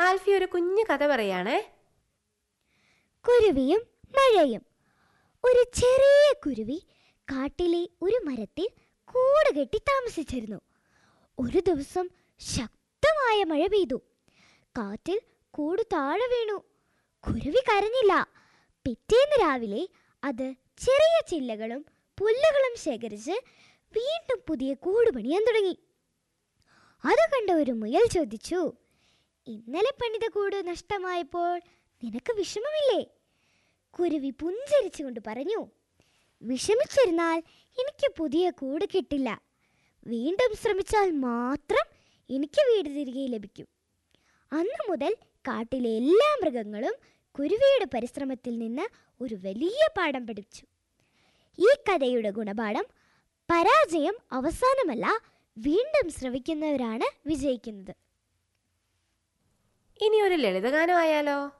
ആൽഫി ഒരു കുഞ്ഞു കഥ പറയാണേ കുരുവിയും മഴയും ഒരു ചെറിയ കുരുവി കാട്ടിലെ ഒരു മരത്തിൽ കൂട് കെട്ടി താമസിച്ചിരുന്നു ഒരു ദിവസം ശക്തമായ മഴ പെയ്തു കാറ്റിൽ കൂട് താഴെ വീണു കുരുവി കരഞ്ഞില്ല പിറ്റേന്ന് രാവിലെ അത് ചെറിയ ചില്ലകളും പുല്ലുകളും ശേഖരിച്ച് വീണ്ടും പുതിയ കൂട് പണിയാൻ തുടങ്ങി അത് കണ്ട ഒരു മുയൽ ചോദിച്ചു ഇന്നലെ പണിത കൂട് നഷ്ടമായപ്പോൾ നിനക്ക് വിഷമമില്ലേ കുരുവി പുഞ്ചരിച്ചുകൊണ്ട് പറഞ്ഞു വിഷമിച്ചിരുന്നാൽ എനിക്ക് പുതിയ കൂട് കിട്ടില്ല വീണ്ടും ശ്രമിച്ചാൽ മാത്രം എനിക്ക് വീട് തിരികെ ലഭിക്കും അന്നു മുതൽ കാട്ടിലെ എല്ലാ മൃഗങ്ങളും കുരുവിയുടെ പരിശ്രമത്തിൽ നിന്ന് ഒരു വലിയ പാഠം പഠിച്ചു ഈ കഥയുടെ ഗുണപാഠം പരാജയം അവസാനമല്ല വീണ്ടും ശ്രമിക്കുന്നവരാണ് വിജയിക്കുന്നത് ഇനി ഒരു ലളിതഗാനം ആയാലോ